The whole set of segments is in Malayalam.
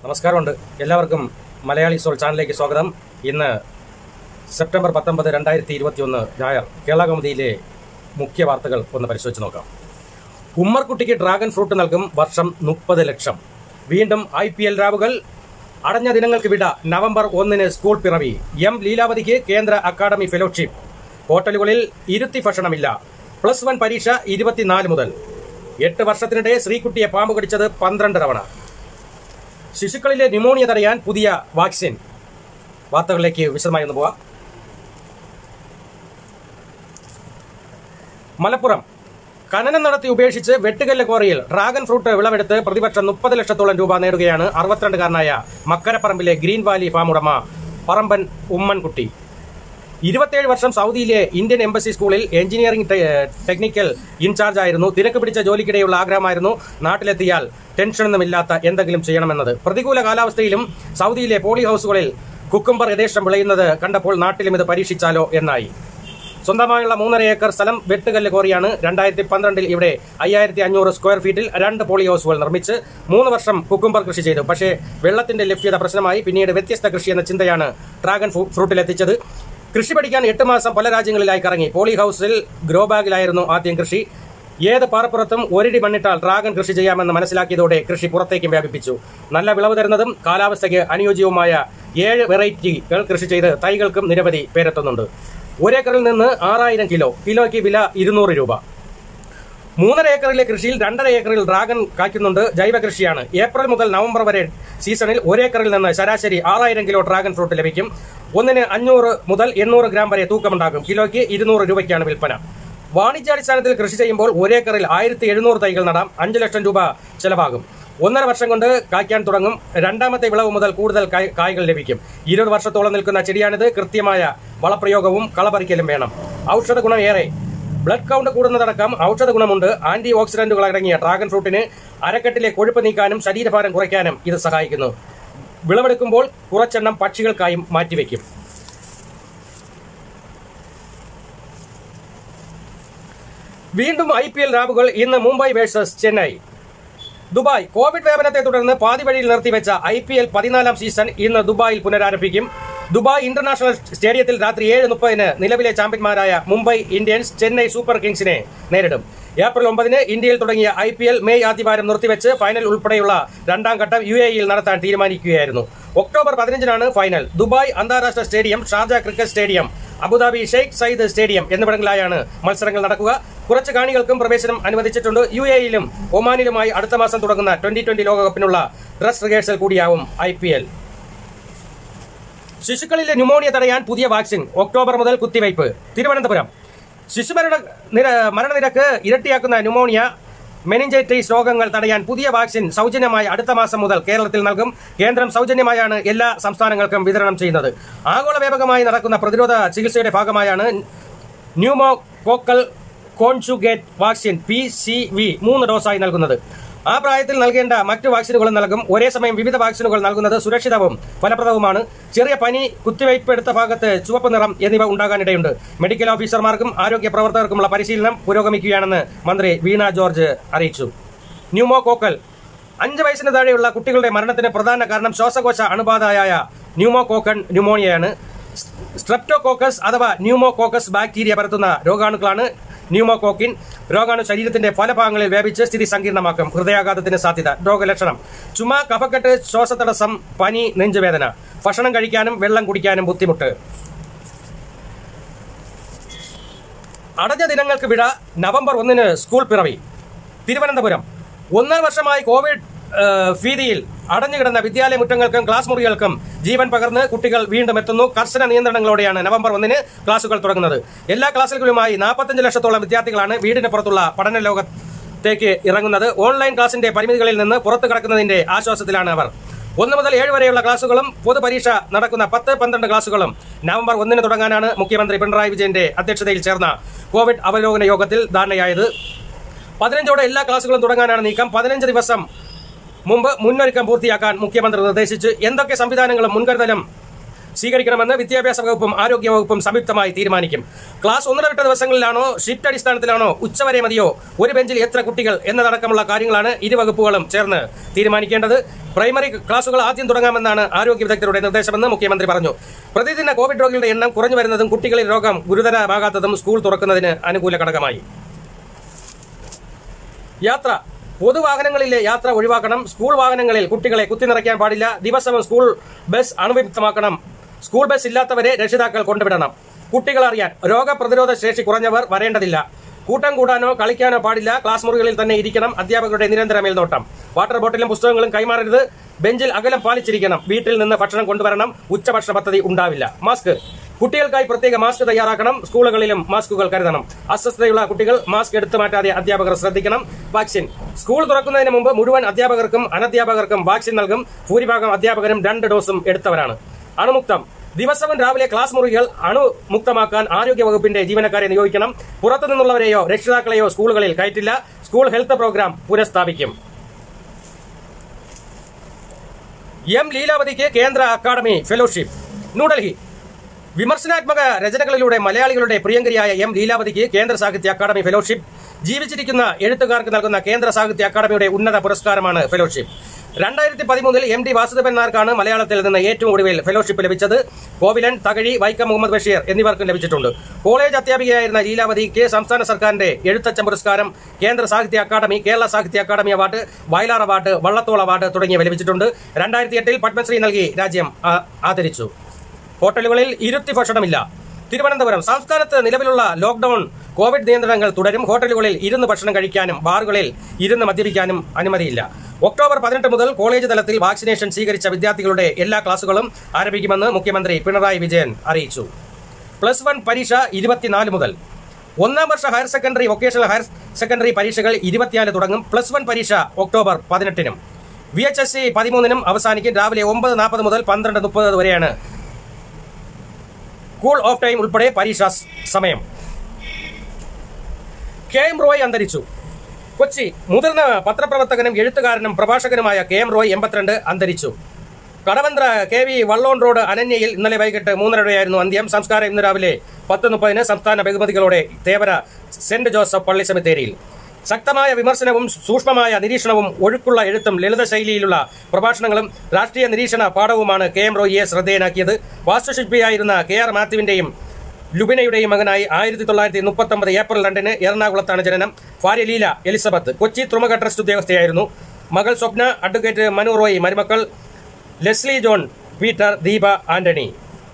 നമസ്കാരമുണ്ട് എല്ലാവർക്കും മലയാളി സോൾ ചാനലിലേക്ക് സ്വാഗതം ഇന്ന് സെപ്റ്റംബർ പത്തൊമ്പത് രണ്ടായിരത്തി ഇരുപത്തി ഒന്ന് ഞായർ കേരള കൗമുദിയിലെ മുഖ്യ വാർത്തകൾ ഒന്ന് പരിശോധിച്ച് നോക്കാം ഉമ്മർകുട്ടിക്ക് ഡ്രാഗൺ ഫ്രൂട്ട് നൽകും വർഷം മുപ്പത് ലക്ഷം വീണ്ടും ഐ പി എൽ രാവുകൾ അടഞ്ഞ ദിനങ്ങൾക്ക് വിട നവംബർ ഒന്നിന് സ്കൂൾ പിറവി എം ലീലാവതിക്ക് കേന്ദ്ര അക്കാദമി ഫെലോഷിപ്പ് ഹോട്ടലുകളിൽ ഇരുത്തി ഭക്ഷണമില്ല പ്ലസ് വൺ പരീക്ഷ ഇരുപത്തിനാല് മുതൽ എട്ട് വർഷത്തിനിടെ ശ്രീകുട്ടിയെ പാമ്പ് കടിച്ചത് പന്ത്രണ്ട് തവണ ശിശുക്കളിലെ ന്യൂമോണിയ തടയാൻ പുതിയ വാക്സിൻ വാർത്തകളിലേക്ക് വിശദമായി ഒന്ന് പോവാം മലപ്പുറം ഖനനം നടത്തി ഉപേക്ഷിച്ച് വെട്ടുകല്ല് ക്വാറിയിൽ ഡ്രാഗൺ ഫ്രൂട്ട് വിളവെടുത്ത് പ്രതിവർഷം മുപ്പത് ലക്ഷത്തോളം രൂപ നേടുകയാണ് അറുപത്തിരണ്ടുകാരനായ മക്കരപ്പറമ്പിലെ ഗ്രീൻ വാലി ഫാം ഉടമ പറമ്പൻ ഉമ്മൻകുട്ടി ഇരുപത്തിയേഴ് വർഷം സൗദിയിലെ ഇന്ത്യൻ എംബസി സ്കൂളിൽ എഞ്ചിനീയറിംഗ് ടെ- ടെക്നിക്കൽ ഇൻചാർജ് ആയിരുന്നു തിരക്ക് പിടിച്ച ജോലിക്കിടെയുള്ള ആഗ്രഹമായിരുന്നു നാട്ടിലെത്തിയാൽ ടെൻഷനൊന്നുമില്ലാത്ത എന്തെങ്കിലും ചെയ്യണമെന്നത് പ്രതികൂല കാലാവസ്ഥയിലും സൗദിയിലെ പോളി ഹൌസുകളിൽ കുക്കുംബർ യഥേഷ്ടം വിളയുന്നത് കണ്ടപ്പോൾ നാട്ടിലും ഇത് പരീക്ഷിച്ചാലോ എന്നായി സ്വന്തമായുള്ള മൂന്നര ഏക്കർ സ്ഥലം വെട്ടുകല്ല് കോറിയാണ് രണ്ടായിരത്തി പന്ത്രണ്ടിൽ ഇവിടെ അയ്യായിരത്തി അഞ്ഞൂറ് സ്ക്വയർ ഫീറ്റിൽ രണ്ട് പോളി ഹൗസുകൾ നിർമ്മിച്ച് മൂന്ന് വർഷം കുക്കുംബർ കൃഷി ചെയ്തു പക്ഷേ വെള്ളത്തിന്റെ ലഭ്യത പ്രശ്നമായി പിന്നീട് വ്യത്യസ്ത കൃഷി എന്ന ചിന്തയാണ് ഡ്രാഗൺ ഫ്രൂ- ഫ്രൂട്ടിലെത്തിച്ചത് കൃഷി പഠിക്കാൻ എട്ട് മാസം പല രാജ്യങ്ങളിലായി കറങ്ങി പോളി ഹൗസിൽ ഗ്രോ ബാഗിലായിരുന്നു ആദ്യം കൃഷി ഏത് പാറപ്പുറത്തും ഒരിടി മണ്ണിട്ടാൽ ഡ്രാഗൺ കൃഷി ചെയ്യാമെന്ന് മനസ്സിലാക്കിയതോടെ കൃഷി പുറത്തേക്കും വ്യാപിപ്പിച്ചു നല്ല വിളവ് തരുന്നതും കാലാവസ്ഥയ്ക്ക് അനുയോജ്യവുമായ ഏഴ് വെറൈറ്റികൾ കൃഷി ചെയ്ത് തൈകൾക്കും നിരവധി പേരെത്തുന്നുണ്ട് ഒരേക്കറിൽ നിന്ന് ആറായിരം കിലോ കിലോയ്ക്ക് വില ഇരുന്നൂറ് രൂപ മൂന്നര ഏക്കറിലെ കൃഷിയിൽ രണ്ടര ഏക്കറിൽ ഡ്രാഗൺ കായ്ക്കുന്നുണ്ട് ജൈവ കൃഷിയാണ് ഏപ്രിൽ മുതൽ നവംബർ വരെ സീസണിൽ ഒരേക്കറിൽ നിന്ന് ശരാശരി ആറായിരം കിലോ ഡ്രാഗൺ ഫ്രൂട്ട് ലഭിക്കും ഒന്നിന് അഞ്ഞൂറ് മുതൽ എണ്ണൂറ് ഗ്രാം വരെ തൂക്കമുണ്ടാകും കിലോയ്ക്ക് ഇരുന്നൂറ് രൂപയ്ക്കാണ് വിൽപ്പന വാണിജ്യാടിസ്ഥാനത്തിൽ കൃഷി ചെയ്യുമ്പോൾ ഒരേക്കറിൽ ആയിരത്തി എഴുന്നൂറ് തൈകൾ നടാം അഞ്ച് ലക്ഷം രൂപ ചെലവാകും ഒന്നര വർഷം കൊണ്ട് കായ്ക്കാൻ തുടങ്ങും രണ്ടാമത്തെ വിളവ് മുതൽ കൂടുതൽ കായ്- കായ്കൾ ലഭിക്കും ഇരുപത് വർഷത്തോളം നിൽക്കുന്ന ചെടിയാണിത് കൃത്യമായ വളപ്രയോഗവും കളപറിക്കലും വേണം ഔഷധ ഗുണം ഏറെ ബ്ലഡ് കൗണ്ട് കൂടുന്നതടക്കം ഔഷധ ഗുണമുണ്ട് ആന്റി ഓക്സിഡന്റുകൾ അടങ്ങിയ ഡ്രാഗൺ ഫ്രൂട്ടിന് അരക്കെട്ടിലെ കൊഴുപ്പ് നീക്കാനും ശരീരഭാരം കുറയ്ക്കാനും ഇത് സഹായിക്കുന്നു വിളവെടുക്കുമ്പോൾ കുറച്ചെണ്ണം പക്ഷികൾക്കായും മാറ്റിവെക്കും വീണ്ടും ഐ പി എൽ രാവുകൾ ഇന്ന് Mumbai versus Chennai Dubai Covid വ്യാപനത്തെ തുടർന്ന് പാതി വഴിയിൽ നിർത്തിവെച്ച ഐ പി എൽ പതിനാലാം സീസൺ ഇന്ന് ദുബായിൽ പുനരാരംഭിക്കും ദുബായ് ഇന്റർനാഷണൽ സ്റ്റേഡിയത്തിൽ രാത്രി ഏഴ് മുപ്പതിന് നിലവിലെ ചാമ്പ്യന്മാരായ മുംബൈ ഇന്ത്യൻസ് ചെന്നൈ സൂപ്പർ കിങ്സിനെ നേരിടും ഏപ്രിൽ ഒമ്പതിന് ഇന്ത്യയിൽ തുടങ്ങിയ ഐ പി എൽ മെയ് ആദ്യവാരം നിർത്തിവെച്ച് ഫൈനൽ ഉൾപ്പെടെയുള്ള രണ്ടാം ഘട്ടം യു എയിൽ നടത്താൻ തീരുമാനിക്കുകയായിരുന്നു ഒക്ടോബർ പതിനഞ്ചിനാണ് ഫൈനൽ ദുബായ് അന്താരാഷ്ട്ര stadium Sharjah cricket stadium Abu Dhabi Sheikh Zayed stadium എന്നിവിടങ്ങളിലായാണ് മത്സരങ്ങൾ നടക്കുക കുറച്ച് കാണികൾക്കും പ്രവേശനം അനുവദിച്ചിട്ടുണ്ട് യു എയിലും ഒമാനിലുമായി അടുത്ത മാസം തുടങ്ങുന്ന ട്വന്റി ട്വന്റി ലോകകപ്പിനുള്ള ഡ്രസ് റിഹേഴ്സൽ കൂടിയാവും ഐ പി എൽ ശിശുക്കളിലെ ന്യൂമോണിയ തടയാൻ പുതിയ വാക്സിൻ ഒക്ടോബർ മുതൽ കുത്തിവയ്പ് തിരുവനന്തപുരം ശിശുമരണ നിര മരണനിരക്ക് ഇരട്ടിയാക്കുന്ന ന്യൂമോണിയ മെനിഞ്ചൈറ്റിസ് രോഗങ്ങൾ തടയാൻ പുതിയ വാക്സിൻ സൗജന്യമായി അടുത്ത മാസം മുതൽ കേരളത്തിൽ നൽകും കേന്ദ്രം സൗജന്യമായാണ് എല്ലാ സംസ്ഥാനങ്ങൾക്കും വിതരണം ചെയ്യുന്നത് ആഗോള വ്യാപകമായി നടക്കുന്ന പ്രതിരോധ ചികിത്സയുടെ ഭാഗമായാണ് pneumococcal conjugate vaccine P C V മൂന്ന് ഡോസായി നൽകുന്നത് ആ പ്രായത്തിൽ നൽകേണ്ട മറ്റു വാക്സിനുകളും നൽകും ഒരേ സമയം വിവിധ വാക്സിനുകൾ നൽകുന്നത് സുരക്ഷിതവും ഫലപ്രദവുമാണ് ചെറിയ പനി കുത്തിവയ്പ് എടുത്ത ഭാഗത്ത് ചുവപ്പ് നിറം എന്നിവ ഉണ്ടാകാനിടയുണ്ട് മെഡിക്കൽ ഓഫീസർമാർക്കും ആരോഗ്യ പ്രവർത്തകർക്കുമുള്ള പരിശീലനം പുരോഗമിക്കുകയാണെന്ന് മന്ത്രി വീണ ജോർജ് അറിയിച്ചു ന്യൂമോകോക്കൽ അഞ്ച് വയസ്സിന് താഴെയുള്ള കുട്ടികളുടെ മരണത്തിന് പ്രധാന കാരണം ശ്വാസകോശ അണുബാധയായ ന്യൂമോകോക്കൺ ന്യൂമോണിയയാണ് സ്ട്രെപ്റ്റോകോക്കസ് അഥവാ ന്യൂമോകോക്കസ് ബാക്ടീരിയ പരത്തുന്ന രോഗാണുക്കളാണ് ന്യൂമോകോക്കിൻ രോഗാണു ശരീരത്തിന്റെ പല ഭാഗങ്ങളിൽ വ്യാപിച്ച് സ്ഥിതി സങ്കീർണമാക്കും ഹൃദയാഘാതത്തിന് സാധ്യത രോഗലക്ഷണം ചുമ കഫക്കെട്ട് ശ്വാസതടസ്സം പനി നെഞ്ചുവേദന ഭക്ഷണം കഴിക്കാനും വെള്ളം കുടിക്കാനും ബുദ്ധിമുട്ട് അടഞ്ഞ ദിനങ്ങൾക്ക് വിട നവംബർ ഒന്നിന് സ്കൂൾ പിറവി തിരുവനന്തപുരം ഒന്നര വർഷമായി കോവിഡ് ആ, ഭീതിയിൽ അടഞ്ഞുകിടന്ന വിദ്യാലയ മുറ്റങ്ങൾക്കും ക്ലാസ് മുറികൾക്കും ജീവൻ പകർന്ന് കുട്ടികൾ വീണ്ടും എത്തുന്നു കർശന നിയന്ത്രണങ്ങളോടെയാണ് നവംബർ ഒന്നിന് ക്ലാസുകൾ തുടങ്ങുന്നത് എല്ലാ ക്ലാസുകളുമായി നാൽപ്പത്തഞ്ച് ലക്ഷത്തോളം വിദ്യാർത്ഥികളാണ് വീടിന് പുറത്തുള്ള പഠന ലോകത്തേക്ക് ഇറങ്ങുന്നത് ഓൺലൈൻ ക്ലാസിന്റെ പരിമിതികളിൽ നിന്ന് പുറത്തു കടക്കുന്നതിന്റെ ആശ്വാസത്തിലാണ് അവർ ഒന്ന് മുതൽ ഏഴ് വരെയുള്ള ക്ലാസുകളും പൊതുപരീക്ഷ നടക്കുന്ന പത്ത് പന്ത്രണ്ട് ക്ലാസുകളും നവംബർ ഒന്നിന് തുടങ്ങാനാണ് മുഖ്യമന്ത്രി പിണറായി വിജയന്റെ അധ്യക്ഷതയിൽ ചേർന്ന കോവിഡ് അവലോകന യോഗത്തിൽ ധാരണയായത് പതിനഞ്ചോടെ എല്ലാ ക്ലാസുകളും തുടങ്ങാനാണ് നീക്കം പതിനഞ്ച് ദിവസം മുമ്പ് മുന്നൊരുക്കം പൂർത്തിയാക്കാൻ മുഖ്യമന്ത്രി നിർദ്ദേശിച്ചു എന്തൊക്കെ സംവിധാനങ്ങളും മുൻകരുതലും സ്വീകരിക്കണമെന്ന് വിദ്യാഭ്യാസ വകുപ്പും ആരോഗ്യ വകുപ്പും സംയുക്തമായി തീരുമാനിക്കും ക്ലാസ് ഒന്നര വിട്ട ദിവസങ്ങളിലാണോ ഷിഫ്റ്റ് അടിസ്ഥാനത്തിലാണോ ഉച്ചവരെ മതിയോ ഒരു ബെഞ്ചിൽ എത്ര കുട്ടികൾ എന്നതടക്കമുള്ള കാര്യങ്ങളാണ് ഇരു വകുപ്പുകളും ചേർന്ന് തീരുമാനിക്കേണ്ടത് പ്രൈമറി ക്ലാസുകൾ ആദ്യം തുടങ്ങാമെന്നാണ് ആരോഗ്യ വിദഗ്ധരുടെ നിർദ്ദേശമെന്ന് മുഖ്യമന്ത്രി പറഞ്ഞു പ്രതിദിന കോവിഡ് രോഗികളുടെ എണ്ണം കുറഞ്ഞു വരുന്നതും കുട്ടികളിൽ രോഗം ഗുരുതരമാകാത്തതും സ്കൂൾ തുറക്കുന്നതിന് അനുകൂല ഘടകമായി യാത്ര പൊതുവാഹനങ്ങളിലെ യാത്ര ഒഴിവാക്കണം സ്കൂൾ വാഹനങ്ങളിൽ കുട്ടികളെ കുത്തിനിറയ്ക്കാൻ പാടില്ല ദിവസവും സ്കൂൾ ബസ് അണുവിമുക്തമാക്കണം സ്കൂൾ ബസ് ഇല്ലാത്തവരെ രക്ഷിതാക്കൾ കൊണ്ടുവിടണം കുട്ടികൾ അറിയാൻ രോഗപ്രതിരോധ ശേഷി കുറഞ്ഞവർ വരേണ്ടതില്ല കൂട്ടം കൂടാനോ കളിക്കാനോ പാടില്ല ക്ലാസ് മുറികളിൽ തന്നെ ഇരിക്കണം അധ്യാപകരുടെ നിരന്തര മേൽനോട്ടം വാട്ടർ ബോട്ടിലും പുസ്തകങ്ങളും കൈമാറരുത് ബെഞ്ചിൽ അകലം പാലിച്ചിരിക്കണം വീട്ടിൽ നിന്ന് ഭക്ഷണം കൊണ്ടുവരണം ഉച്ചഭക്ഷണ പദ്ധതി ഉണ്ടാവില്ല മാസ്ക് കുട്ടികൾക്കായി പ്രത്യേക മാസ്ക് തയ്യാറാക്കണം സ്കൂളുകളിലും മാസ്കുകൾ കരുതണം അസ്വസ്ഥതയുള്ള കുട്ടികൾ മാസ്ക് എടുത്തു മാറ്റാതെ അധ്യാപകർ ശ്രദ്ധിക്കണം വാക്സിൻ സ്കൂൾ തുറക്കുന്നതിന് മുമ്പ് മുഴുവൻ അധ്യാപകർക്കും അനധ്യാപകർക്കും വാക്സിൻ നൽകും ഭൂരിഭാഗം അധ്യാപകരും രണ്ട് ഡോസും എടുത്തവരാണ് അണുമുക്തം ദിവസവും രാവിലെ ക്ലാസ് മുറികൾ അണുമുക്തമാക്കാൻ ആരോഗ്യ വകുപ്പിന്റെ ജീവനക്കാരെ നിയോഗിക്കണം പുറത്തുനിന്നുള്ളവരെയോ രക്ഷിതാക്കളെയോ സ്കൂളുകളിൽ കയറ്റില്ല സ്കൂൾ ഹെൽത്ത് പ്രോഗ്രാം പുനഃസ്ഥാപിക്കും എം ലീലാവതിക്ക് കേന്ദ്ര അക്കാദമി ഫെലോഷിപ്പ് ന്യൂഡൽഹി വിമർശനാത്മക രചനകളിലൂടെ മലയാളികളുടെ പ്രിയങ്കരിയായ എം ലീലാവതിക്ക് കേന്ദ്ര സാഹിത്യ അക്കാദമി ഫെലോഷിപ്പ് ജീവിച്ചിരിക്കുന്ന എഴുത്തുകാർക്ക് നൽകുന്ന കേന്ദ്ര സാഹിത്യ അക്കാദമിയുടെ ഉന്നത പുരസ്കാരമാണ് ഫെലോഷിപ്പ് രണ്ടായിരത്തി പതിമൂന്നിൽ എം ഡി വാസുദേവൻ നായർക്കാണ് മലയാളത്തിൽ നിന്ന് ഏറ്റവും ഒടുവിൽ ഫെലോഷിപ്പ് ലഭിച്ചത് കോവിലൻ തകഴി വൈക്കം മുഹമ്മദ് ബഷീർ എന്നിവർക്കും ലഭിച്ചിട്ടുണ്ട് കോളേജ് അധ്യാപികയായിരുന്ന ലീലാവതിക്ക് സംസ്ഥാന സർക്കാരിന്റെ എഴുത്തച്ഛൻ പുരസ്കാരം കേന്ദ്ര സാഹിത്യ academy Kerala Sahitya academy award Vayalar award Vallathol award തുടങ്ങിയവ ലഭിച്ചിട്ടുണ്ട് രണ്ടായിരത്തി എട്ടിൽ പത്മശ്രീ നൽകി രാജ്യം ആ- ആദരിച്ചു ഹോട്ടലുകളിൽ ഇരുത്തി ഭക്ഷണമില്ല തിരുവനന്തപുരം സംസ്ഥാനത്ത് നിലവിലുള്ള ലോക്ഡൌൺ കോവിഡ് നിയന്ത്രണങ്ങൾ തുടരും ഹോട്ടലുകളിൽ ഇരുന്ന് ഭക്ഷണം കഴിക്കാനും ബാറുകളിൽ ഇരുന്ന് മദ്യപിക്കാനും അനുമതിയില്ല ഒക്ടോബർ പതിനെട്ട് മുതൽ കോളേജ് തലത്തിൽ വാക്സിനേഷൻ സ്വീകരിച്ച വിദ്യാർത്ഥികളുടെ എല്ലാ ക്ലാസുകളും ആരംഭിക്കുമെന്ന് മുഖ്യമന്ത്രി പിണറായി വിജയൻ അറിയിച്ചു പ്ലസ് വൺ പരീക്ഷ ഇരുപത്തിനാല് മുതൽ ഒന്നാം വർഷ higher secondary vocational higher secondary പരീക്ഷകൾ ഇരുപത്തിനാല് തുടങ്ങും പ്ലസ് വൺ പരീക്ഷ ഒക്ടോബർ പതിനെട്ടിനും വി എച്ച് എസ് സി പതിമൂന്നിനും അവസാനിക്കും രാവിലെ ഒമ്പത് നാൽപ്പത് മുതൽ പന്ത്രണ്ട് മുപ്പത് വരെയാണ് കൂൾ ഓഫ് ടൈം ഉൾപ്പെടെ പരീക്ഷാ സ് സമയം കെ എം റോയ് അന്തരിച്ചു കൊച്ചി മുതിർന്ന പത്രപ്രവർത്തകനും എഴുത്തുകാരനും പ്രഭാഷകനുമായ കെ എം റോയ് എൺപത്തിരണ്ട് അന്തരിച്ചു Kadavanthra K V Vallon road അനന്യയിൽ ഇന്നലെ വൈകിട്ട് മൂന്നരയോടെയായിരുന്നു അന്ത്യം സംസ്കാരം ഇന്ന് രാവിലെ പത്ത് മുപ്പതിന് സംസ്ഥാന ബഹുമതികളോടെ തേവര സെന്റ് ജോസഫ് പള്ളി സെമിത്തേരിയിൽ ശക്തമായ വിമർശനവും സൂക്ഷ്മമായ നിരീക്ഷണവും ഒഴുക്കുള്ള എഴുത്തും ലളിത ശൈലിയിലുള്ള പ്രഭാഷണങ്ങളും രാഷ്ട്രീയ നിരീക്ഷണ പാഠവുമാണ് കെ എം റോയിയെ ശ്രദ്ധേയനാക്കിയത് വാസ്തുശില്പിയായിരുന്ന കെ ആർ മാത്യുവിന്റെയും ലുബിനയുടെയും മകനായി ആയിരത്തി തൊള്ളായിരത്തി മുപ്പത്തി ഒമ്പത് ഏപ്രിൽ രണ്ടിന് എറണാകുളത്താണ് ജനനം ഭാര്യ ലീല എലിസബത്ത് കൊച്ചി തുറമുഖ ട്രസ്റ്റ് ഉദ്യോഗസ്ഥയായിരുന്നു മകൾ സ്വപ്ന അഡ്വക്കേറ്റ് മനു റോയ് മരുമക്കൾ Leslie John Peter Deepa Antony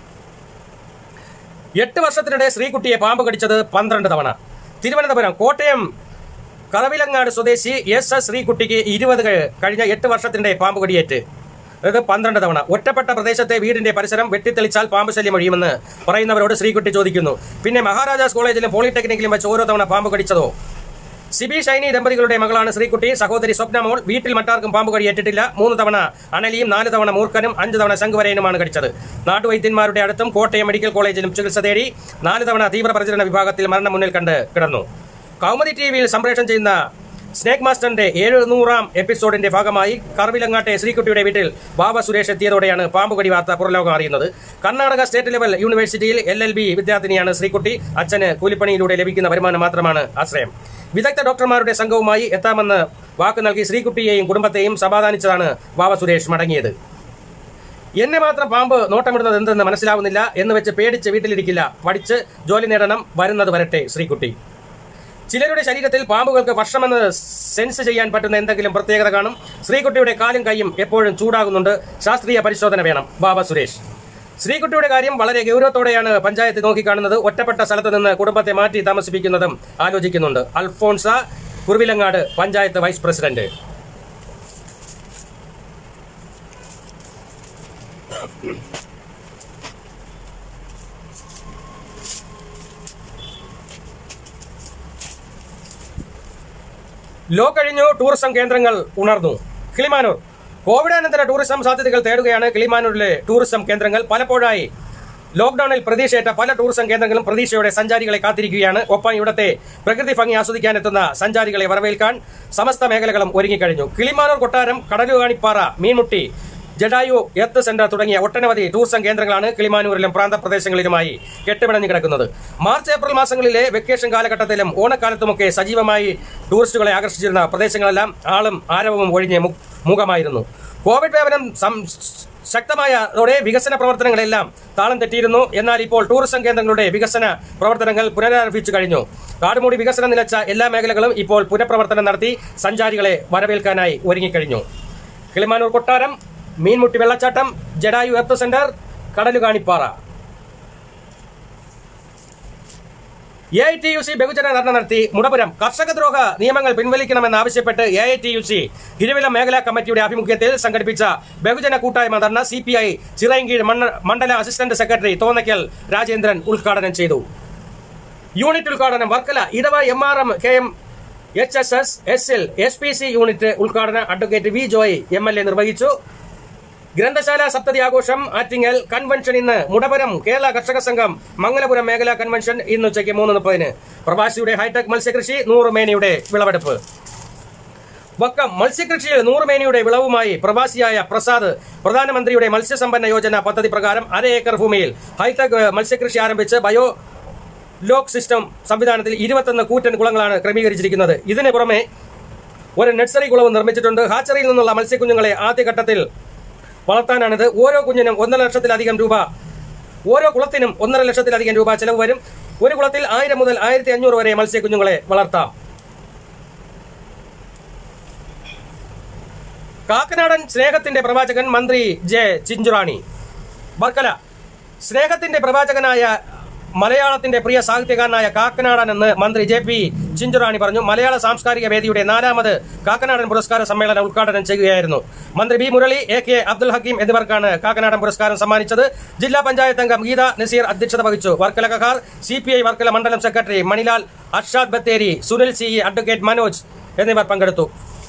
എട്ട് വർഷത്തിനിടെ ശ്രീകുട്ടിയെ പാമ്പ് കടിച്ചത് പന്ത്രണ്ട് തവണ തിരുവനന്തപുരം കോട്ടയം കറവിലങ്ങാട് സ്വദേശി എസ് എസ് ശ്രീകുട്ടിക്ക് ഇരുപത് കഴി- കഴിഞ്ഞ എട്ട് വർഷത്തിനിടെ പാമ്പ് കടിയേറ്റ് അതായത് പന്ത്രണ്ട് തവണ ഒറ്റപ്പെട്ട പ്രദേശത്തെ വീടിന്റെ പരിസരം വെട്ടിത്തെളിച്ചാൽ പാമ്പ് ശല്യം ഒഴിയുമെന്ന് പറയുന്നവരോട് ശ്രീകുട്ടി ചോദിക്കുന്നു പിന്നെ മഹാരാജാസ് കോളേജിലും പോളിടെക്നിക്കിലും വെച്ച് ഓരോ തവണ പാമ്പ് കടിച്ചതോ സിബി ഷൈനി ദമ്പതികളുടെ മകളാണ് ശ്രീകുട്ടി സഹോദരി സ്വപ്ന മോൾ വീട്ടിൽ മറ്റാർക്കും പാമ്പ് കടി ഏറ്റിട്ടില്ല മൂന്ന് തവണ അണലിയും നാല് തവണ മൂർഖനും അഞ്ച് തവണ ശംഖുവരയനുമാണ് കടിച്ചത് നാട്ടുവൈദ്യന്മാരുടെ അടുത്തും കോട്ടയം മെഡിക്കൽ കോളേജിലും ചികിത്സ തേടി നാല് തവണ തീവ്രപരിചരണ വിഭാഗത്തിൽ മരണം മുന്നിൽ കണ്ട് കിടന്നു കൗമുദി ടിവിയിൽ സംപ്രേഷണം ചെയ്യുന്ന സ്നേക് മാസ്റ്ററിന്റെ എഴുന്നൂറാം എപ്പിസോഡിന്റെ ഭാഗമായി കർവിലങ്ങാട്ടെ ശ്രീകുട്ടിയുടെ വീട്ടിൽ ബാബ സുരേഷ് എത്തിയതോടെയാണ് പാമ്പുകടി വാർത്ത പുറലോകം അറിയുന്നത് കർണാടക സ്റ്റേറ്റ് ലെവൽ യൂണിവേഴ്സിറ്റിയിൽ എൽ എൽ ബി വിദ്യാർത്ഥിനിയാണ് ശ്രീകുട്ടി അച്ഛന് കൂലിപ്പണിയിലൂടെ ലഭിക്കുന്ന വരുമാനം മാത്രമാണ് ആശ്രയം വിദഗ്ധ ഡോക്ടർമാരുടെ സംഘവുമായി എത്താമെന്ന് വാക്ക് നൽകി ശ്രീകുട്ടിയെയും കുടുംബത്തെയും സമാധാനിച്ചതാണ് ബാബ സുരേഷ് മടങ്ങിയത് എന്നെ മാത്രം പാമ്പ് നോട്ടമിടുന്നത് എന്തെന്ന് മനസ്സിലാവുന്നില്ല എന്ന് വെച്ച് പേടിച്ച് വീട്ടിലിരിക്കില്ല പഠിച്ച് ജോലി നേടണം വരുന്നത് വരട്ടെ ശ്രീകുട്ടി ചിലരുടെ ശരീരത്തിൽ പാമ്പുകൾക്ക് വർഷമെന്ന് സെൻസ് ചെയ്യാൻ പറ്റുന്ന എന്തെങ്കിലും പ്രത്യേകത കാണും ശ്രീകുട്ടിയുടെ കാലും കൈയും എപ്പോഴും ചൂടാകുന്നുണ്ട് ശാസ്ത്രീയ പരിശോധന വേണം ബാബ സുരേഷ് ശ്രീകുട്ടിയുടെ കാര്യം വളരെ ഗൗരവത്തോടെയാണ് പഞ്ചായത്ത് നോക്കിക്കാണുന്നത് ഒറ്റപ്പെട്ട സ്ഥലത്ത് നിന്ന് കുടുംബത്തെ മാറ്റി താമസിപ്പിക്കുന്നതും ആലോചിക്കുന്നുണ്ട് Alphonsa Kuravilangad panchayat vice president law കഴിഞ്ഞു ടൂറിസം കേന്ദ്രങ്ങൾ ഉണർന്നു കിളിമാനൂർ കോവിഡാനന്തര ടൂറിസം സാധ്യതകൾ തേടുകയാണ് കിളിമാനൂരിലെ ടൂറിസം കേന്ദ്രങ്ങൾ പലപ്പോഴായി ലോക്ഡൌണിൽ പ്രതീക്ഷയേറ്റ പല ടൂറിസം കേന്ദ്രങ്ങളും പ്രതീക്ഷയോടെ സഞ്ചാരികളെ കാത്തിരിക്കുകയാണ് ഒപ്പം ഇവിടത്തെ പ്രകൃതി ഭംഗി ആസ്വദിക്കാനെത്തുന്ന സഞ്ചാരികളെ വരവേൽക്കാൻ സമസ്ത മേഖലകളും ഒരുങ്ങിക്കഴിഞ്ഞു കിളിമാനൂർ കൊട്ടാരം കടലുകാണിപ്പാറ മീൻമുട്ടി ജഡായു എർത്ത് സെന്റർ തുടങ്ങിയ ഒട്ടനവധി ടൂറിസം കേന്ദ്രങ്ങളാണ് കിളിമാനൂരിലും പ്രാന്തപ്രദേശങ്ങളിലുമായി കെട്ടുപിണഞ്ഞു കിടക്കുന്നത് മാർച്ച് ഏപ്രിൽ മാസങ്ങളിലെ വെക്കേഷൻ കാലഘട്ടത്തിലും ഓണക്കാലത്തുമൊക്കെ സജീവമായി ടൂറിസ്റ്റുകളെ ആകർഷിച്ചിരുന്ന പ്രദേശങ്ങളെല്ലാം ആളും ആരവവും ഒഴിഞ്ഞ് മു- മൂകമായിരുന്നു കോവിഡ് വ്യാപനം സം- ശക്തമായതോടെ വികസന പ്രവർത്തനങ്ങളെല്ലാം താളം തെറ്റിയിരുന്നു എന്നാൽ ഇപ്പോൾ ടൂറിസം കേന്ദ്രങ്ങളുടെ വികസന പ്രവർത്തനങ്ങൾ പുനരാരംഭിച്ചു കഴിഞ്ഞു കാടുമൂടി വികസനം നിലച്ച എല്ലാ മേഖലകളും ഇപ്പോൾ പുനഃപ്രവർത്തനം നടത്തി സഞ്ചാരികളെ വരവേൽക്കാനായി ഒരുങ്ങിക്കഴിഞ്ഞു കിളിമാനൂർ കൊട്ടാരം മീൻമുട്ടി വെള്ളച്ചാട്ടം Jatayu earth centre Kadalukanippara A I T U C ബഹുജന ധർണ നടത്തി മുടപുരം കർഷകദ്രോഹ നിയമങ്ങൾ പിൻവലിക്കണമെന്നാവശ്യപ്പെട്ട് A I T U C Thiruvalla മേഖലാ കമ്മിറ്റിയുടെ ആഭിമുഖ്യത്തിൽ സംഘടിപ്പിച്ച ബഹുജന കൂട്ടായ്മ dharna C P I Chirayinkeezhu മണ്ണ- മണ്ഡല അസിസ്റ്റന്റ് സെക്രട്ടറി തോന്നയ്ക്കൽ രാജേന്ദ്രൻ ഉദ്ഘാടനം ചെയ്തു യൂണിറ്റ് ഉദ്ഘാടനം Varkala Edava M R M K M H S S S L S P C unit ഉദ്ഘാടനം advocate V Joy M L A നിർവഹിച്ചു ഗ്രന്ഥശാല സപ്തതി ആഘോഷം ആറ്റിങ്ങൽ കൺവെൻഷൻ ഇന്ന് മുടപുരം കേരള കർഷക സംഘം മംഗലപുരം മേഖലാ കൺവെൻഷൻ ഇന്ന് ഉച്ചയ്ക്ക് മൂന്ന് മുപ്പതിന് പ്രവാസിയുടെ ഹൈടെക് മത്സ്യകൃഷി നൂറ് മേനിയുടെ വിളവെടുപ്പ് വക്കം മത്സ്യകൃഷിയിൽ നൂറ് മേനിയുടെ വിളവുമായി പ്രവാസിയായ പ്രസാദ് പ്രധാനമന്ത്രിയുടെ മത്സ്യസമ്പന്ന യോജന പദ്ധതി പ്രകാരം അര ഏക്കർ ഭൂമിയിൽ ഹൈടെക് ഏഹ്, മത്സ്യകൃഷി ആരംഭിച്ച് ബയോ ലോക്ക് സിസ്റ്റം സംവിധാനത്തിൽ ഇരുപത്തൊന്ന് കൂറ്റൻ കുളങ്ങളാണ് ക്രമീകരിച്ചിരിക്കുന്നത് ഇതിന് പുറമെ ഒരു നഴ്സറി കുളവും നിർമ്മിച്ചിട്ടുണ്ട് ഹാച്ചറിയിൽ നിന്നുള്ള മത്സ്യക്കുഞ്ഞുങ്ങളെ ആദ്യഘട്ടത്തിൽ വളർത്താനാണിത് ഓരോ കുഞ്ഞിനും ഒന്നര ലക്ഷത്തിലധികം രൂപ ഓരോ കുളത്തിനും ഒന്നര ലക്ഷത്തിലധികം രൂപ ചെലവ് വരും ഒരു കുളത്തിൽ ആയിരം മുതൽ ആയിരത്തി അഞ്ഞൂറ് വരെ മത്സ്യക്കുഞ്ഞുങ്ങളെ വളർത്താം കാക്കനാടൻ സ്നേഹത്തിന്റെ പ്രവാചകൻ മന്ത്രി ജെ ചിഞ്ചുറാണി വർക്കല സ്നേഹത്തിന്റെ പ്രവാചകനായ മലയാളത്തിന്റെ പ്രിയ സാഹിത്യകാരനായ കാക്കനാടൻ എന്ന് മന്ത്രി ജെ പി ചിഞ്ചുറാണി പറഞ്ഞു മലയാള സാംസ്കാരിക വേദിയുടെ നാലാമത് കാക്കനാടൻ പുരസ്കാര സമ്മേളനം ഉദ്ഘാടനം ചെയ്യുകയായിരുന്നു മന്ത്രി B Murali A K Abdul Hakeem എന്നിവർക്കാണ് കാക്കനാടൻ പുരസ്കാരം സമ്മാനിച്ചത് ജില്ലാ പഞ്ചായത്ത് അംഗം ഗീത നസീർ അധ്യക്ഷത വഹിച്ചു Varkala Kahar C P I Varkala മണ്ഡലം secretary Manilal Arshad Bathery Sunil C advocate Manoj എന്നിവർ പങ്കെടുത്തു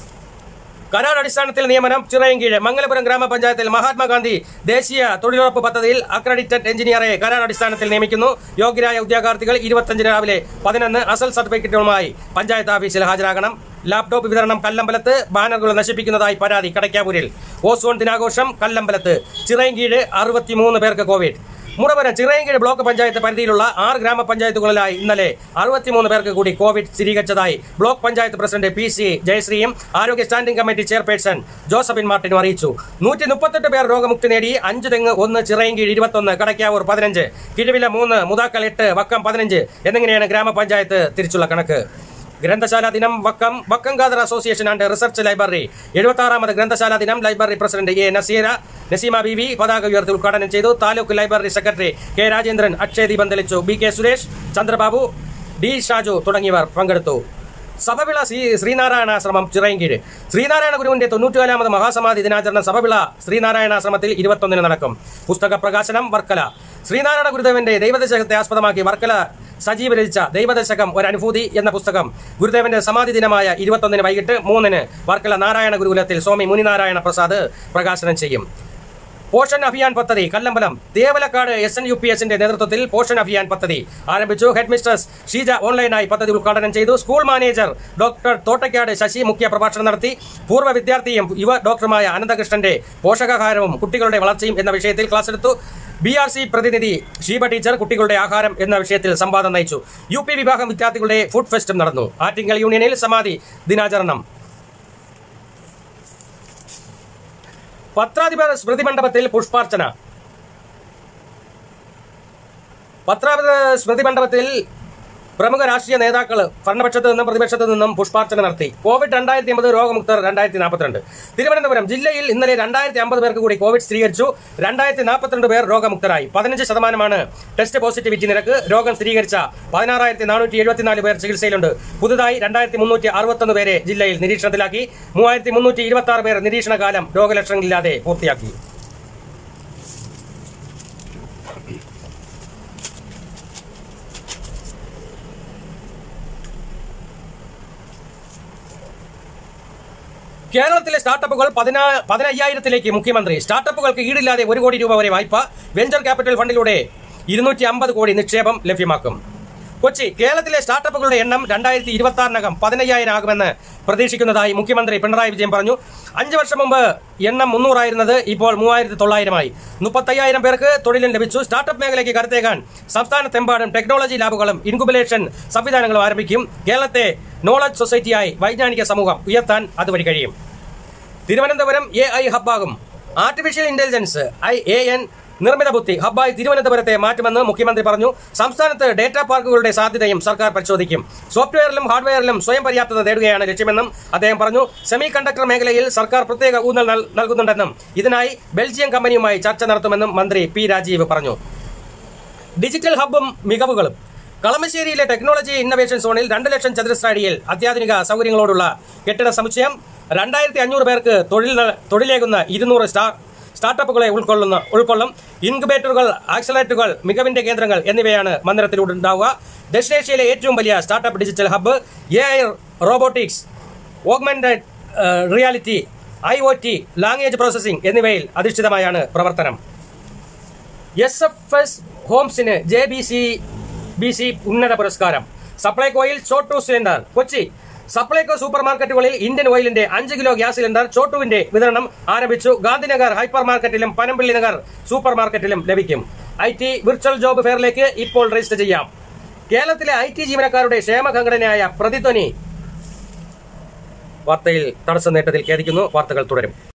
കരാർ അടിസ്ഥാനത്തിൽ നിയമനം ചിറയൻകീഴ് മംഗലപുരം ഗ്രാമപഞ്ചായത്തിൽ മഹാത്മാഗാന്ധി ദേശീയ തൊഴിലുറപ്പ് പദ്ധതിയിൽ അക്രഡിറ്റഡ് എഞ്ചിനീയറെ കരാർ അടിസ്ഥാനത്തിൽ നിയമിക്കുന്നു യോഗ്യരായ ഉദ്യോഗാർത്ഥികൾ ഇരുപത്തഞ്ചിന് രാവിലെ പതിനൊന്ന് അസൽ സർട്ടിഫിക്കറ്റുകളുമായി പഞ്ചായത്ത് ഓഫീസിൽ ഹാജരാകണം ലാപ്ടോപ്പ് വിതരണം കല്ലമ്പലത്ത് ബാനറുകൾ നശിപ്പിക്കുന്നതായി പരാതി കടയ്ക്കാവൂരിൽ ഓസോൺ ദിനാഘോഷം കല്ലമ്പലത്ത് ചിറയൻകീഴ് അറുപത്തിമൂന്ന് പേർക്ക് കോവിഡ് മുറവര ചിറയൻകീഴ് ബ്ലോക്ക് പഞ്ചായത്ത് പരിധിയിലുള്ള ആറ് ഗ്രാമപഞ്ചായത്തുകളിലായി ഇന്നലെ അറുപത്തിമൂന്ന് പേർക്ക് കൂടി കോവിഡ് സ്ഥിരീകരിച്ചതായി block panchayat president P C ജയശ്രീയും ആരോഗ്യ സ്റ്റാൻഡിംഗ് കമ്മിറ്റി ചെയർപേഴ്സൺ ജോസഫിൻ മാർട്ടിനും അറിയിച്ചു നൂറ്റി മുപ്പത്തെട്ട് പേർ രോഗമുക്തി നേടി അഞ്ച് തെങ്ങ് ഒന്ന് ചിറയൻകീഴ് ഇരുപത്തൊന്ന് കടയ്ക്കാവൂർ പതിനഞ്ച് കിഴിവില മൂന്ന് മുതാക്കൽ എട്ട് വക്കം പതിനഞ്ച് എന്നിങ്ങനെയാണ് ഗ്രാമപഞ്ചായത്ത് തിരിച്ചുള്ള കണക്ക് ഗ്രന്ഥശാല ദിനം Vakkom Vakkom Khader association and research library എഴുപത്തി ആറാമത് ഗ്രന്ഥശാല ദിനം library president A Nazeera Naseema B V പതാക ഉയർത്തി ഉദ്ഘാടനം ചെയ്തു taluk library secretary K Rajendran അക്ഷയ ദീപം തെളിച്ചു B K Suresh Chandrababu D Shaju തുടങ്ങിയവർ പങ്കെടുത്തു സഭവിള ശ്രീ ശ്രീനാരായണാശ്രമം ചിറയൻകീഴ് ശ്രീനാരായണ ഗുരുവിന്റെ തൊണ്ണൂറ്റിനാലാമത് മഹാസമാധി ദിനാചരണം സഭവിള ശ്രീനാരായണാശ്രമത്തിൽ ഇരുപത്തൊന്നിന് നടക്കും പുസ്തക പ്രകാശനം വർക്കല ശ്രീനാരായണ ഗുരുദേവന്റെ ദൈവദശകത്തെ ആസ്പദമാക്കി വർക്കല സജീവ് രചിച്ച ദൈവദശകം ഒരു അനുഭൂതി എന്ന പുസ്തകം ഗുരുദേവന്റെ സമാധി ദിനമായ ഇരുപത്തൊന്നിന് വൈകിട്ട് മൂന്നിന് വർക്കല നാരായണ ഗുരുകുലത്തിൽ സ്വാമി മുനിനാരായണ പ്രസാദ് പ്രകാശനം ചെയ്യും പോഷൻ അഭിയാൻ പദ്ധതി Kallambalam Devalakkad S N U P എസിന്റെ നേതൃത്വത്തിൽ പോഷൻ അഭിയാൻ പദ്ധതി ആരംഭിച്ചു ഹെഡ് മിസ്റ്റേഴ്സ് ഷീജ ഓൺലൈനായി പദ്ധതി ഉദ്ഘാടനം ചെയ്തു school manager doctor Thottakkad Sasi മുഖ്യ പ്രഭാഷണം നടത്തി പൂർവ്വ വിദ്യാർത്ഥിയും യുവ ഡോക്ടറുമായ അനന്തകൃഷ്ണന്റെ പോഷകാഹാരവും കുട്ടികളുടെ വളർച്ചയും എന്ന വിഷയത്തിൽ ക്ലാസ് എടുത്തു ബി ആർ സി പ്രതിനിധി ഷീബ ടീച്ചർ കുട്ടികളുടെ ആഹാരം എന്ന വിഷയത്തിൽ സംവാദം നയിച്ചു യു പി വിഭാഗം വിദ്യാർത്ഥികളുടെ ഫുഡ് ഫെസ്റ്റും നടന്നു ആറ്റിങ്ങൽ യൂണിയനിൽ സമാധി ദിനാചരണം പത്രാധിപർ സ്മൃതി മണ്ഡപത്തിൽ പുഷ്പാർച്ചന പത്രാധിപർ സ്മൃതി മണ്ഡപത്തിൽ പ്രമുഖ രാഷ്ട്രീയ നേതാക്കൾ ഭരണപക്ഷത്ത് നിന്നും പ്രതിപക്ഷത്ത് നിന്നും പുഷ്പാർച്ചന നടത്തി കോവിഡ് രണ്ടായിരത്തി അമ്പത് രോഗമുക്തർ രണ്ടായിരത്തി നാൽപ്പത്തിരണ്ട് തിരുവനന്തപുരം ജില്ലയിൽ ഇന്നലെ രണ്ടായിരത്തി അമ്പത് പേർക്ക് കൂടി കോവിഡ് സ്ഥിരീകരിച്ചു രണ്ടായിരത്തി നാൽപ്പത്തിരണ്ട് പേർ രോഗമുക്തരായി പതിനഞ്ച് ശതമാനമാണ് ടെസ്റ്റ് പോസിറ്റിവിറ്റി നിരക്ക് രോഗം സ്ഥിരീകരിച്ച പതിനാറായിരത്തി നാനൂറ്റി എഴുപത്തിനാല് പേർ ചികിത്സയിലുണ്ട് പുതുതായി രണ്ടായിരത്തി മുന്നൂറ്റി അറുപത്തൊന്ന് പേരെ ജില്ലയിൽ നിരീക്ഷണത്തിലാക്കി മൂവായിരത്തി മുന്നൂറ്റി ഇരുപത്തി ആറ് പേർ നിരീക്ഷണകാലം രോഗലക്ഷണങ്ങളില്ലാതെ പൂർത്തിയാക്കി കേരളത്തിലെ സ്റ്റാർട്ടപ്പുകൾ പതിനാ പതിനയ്യായിരത്തിലേക്ക് മുഖ്യമന്ത്രി സ്റ്റാർട്ടപ്പുകൾക്ക് ഈടില്ലാതെ ഒരു കോടി രൂപ വരെ വായ്പ വെഞ്ചർ ക്യാപിറ്റൽ ഫണ്ടിലൂടെ ഇരുന്നൂറ്റി അമ്പത് കോടി നിക്ഷേപം ലഭ്യമാക്കും കൊച്ചി കേരളത്തിലെ സ്റ്റാർട്ടപ്പുകളുടെ എണ്ണം രണ്ടായിരത്തി ഇരുപത്തി ആറിനകം പതിനയ്യായിരം ആകുമെന്ന് പ്രതീക്ഷിക്കുന്നതായി മുഖ്യമന്ത്രി പിണറായി വിജയൻ പറഞ്ഞു അഞ്ച് വർഷം മുമ്പ് എണ്ണം മുന്നൂറായിരുന്നത് ഇപ്പോൾ മൂവായിരത്തി തൊള്ളായിരമായി മുപ്പത്തയ്യായിരം പേർക്ക് തൊഴിലും ലഭിച്ചു സ്റ്റാർട്ടപ്പ് മേഖലയ്ക്ക് കരുത്തേകാൻ സംസ്ഥാനത്തെമ്പാടും ടെക്നോളജി ലാബുകളും ഇൻകുബുലേഷൻ സംവിധാനങ്ങളും ആരംഭിക്കും കേരളത്തെ നോളജ് സൊസൈറ്റിയായി വൈജ്ഞാനിക സമൂഹം ഉയർത്താൻ അതുവഴി കഴിയും തിരുവനന്തപുരം എ ഐ ഹബ്ബാകും artificial intelligence I A N നിർമ്മിത ബുദ്ധി ഹബ്ബായി തിരുവനന്തപുരത്തെ മാറ്റുമെന്ന് മുഖ്യമന്ത്രി പറഞ്ഞു സംസ്ഥാനത്ത് ഡേറ്റാ പാർക്കുകളുടെ സാധ്യതയും സർക്കാർ പരിശോധിക്കും സോഫ്റ്റ്വെയറിലും ഹാർഡ്വെയറിലും സ്വയം പര്യാപ്തത നേടുകയാണ് ലക്ഷ്യമെന്നും അദ്ദേഹം പറഞ്ഞു സെമി കണ്ടക്ടർ മേഖലയിൽ സർക്കാർ പ്രത്യേക ഊന്നൽ നൽ- നൽകുന്നുണ്ടെന്നും ഇതിനായി ബെൽജിയം കമ്പനിയുമായി ചർച്ച നടത്തുമെന്നും മന്ത്രി പി രാജീവ് പറഞ്ഞു ഡിജിറ്റൽ ഹബ്ബും മികവുകളും കളമശ്ശേരിയിലെ ടെക്നോളജി ഇന്നവേഷൻ സോണിൽ രണ്ട് ലക്ഷം ചതുരശ്ര അടിയിൽ അത്യാധുനിക സൗകര്യങ്ങളോടുള്ള കെട്ടിട സമുച്ചയം രണ്ടായിരത്തി അഞ്ഞൂറ് പേർക്ക് തൊഴിൽ ന- തൊഴിലേകുന്ന ഇരുന്നൂറ് സ്റ്റാർ സ്റ്റാർട്ടപ്പുകളെ ഉൾക്കൊള്ളുന്ന ഉൾക്കൊള്ളും ഇൻക്യുബേറ്ററുകൾ ആക്സലേറ്ററുകൾ മികവിന്റെ കേന്ദ്രങ്ങൾ എന്നിവയാണ് മന്ദിരത്തിലൂടെ ഉണ്ടാവുക ദക്ഷിണേഷ്യയിലെ ഏറ്റവും വലിയ startup digital hub A I robotics augmented reality I O T language processing എന്നിവയിൽ അധിഷ്ഠിതമായാണ് പ്രവർത്തനം എസ് എഫ് എസ് ഹോംസിന് J B C B C ഉന്നത പുരസ്കാരം സപ്ലൈകോയിൽ ചോട്ടു സിലിണ്ടർ കൊച്ചി സപ്ലൈകോ സൂപ്പർ മാർക്കറ്റുകളിൽ ഇന്ത്യൻ ഓയിലിന്റെ അഞ്ച് കിലോ ഗ്യാസ് സിലിണ്ടർ ചോട്ടുവിന്റെ വിതരണം ആരംഭിച്ചു ഗാന്ധിനഗർ ഹൈപ്പർ മാർക്കറ്റിലും പനമ്പള്ളി നഗർ സൂപ്പർ മാർക്കറ്റിലും ലഭിക്കും ഐ ടി വിർച്വൽ ജോബ് ഫെയറിലേക്ക് ഇപ്പോൾ രജിസ്റ്റർ ചെയ്യാം കേരളത്തിലെ ഐ ടി ജീവനക്കാരുടെ ക്ഷേമ സംഘടനയായ പ്രതിധ്വനി വാർത്തയിൽ തടസ്സം നേട്ടത്തിൽ ഖേദിക്കുന്നു വാർത്തകൾ തുടരും